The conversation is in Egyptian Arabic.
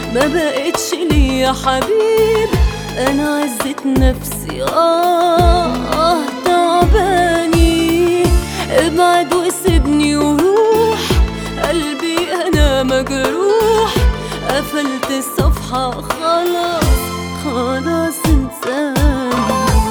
ما بقتش ليا حبيب انا عزت نفسي اه اه تعباني ابعد وسيبني وروح قلبي انا مجروح قفلت الصفحة خلاص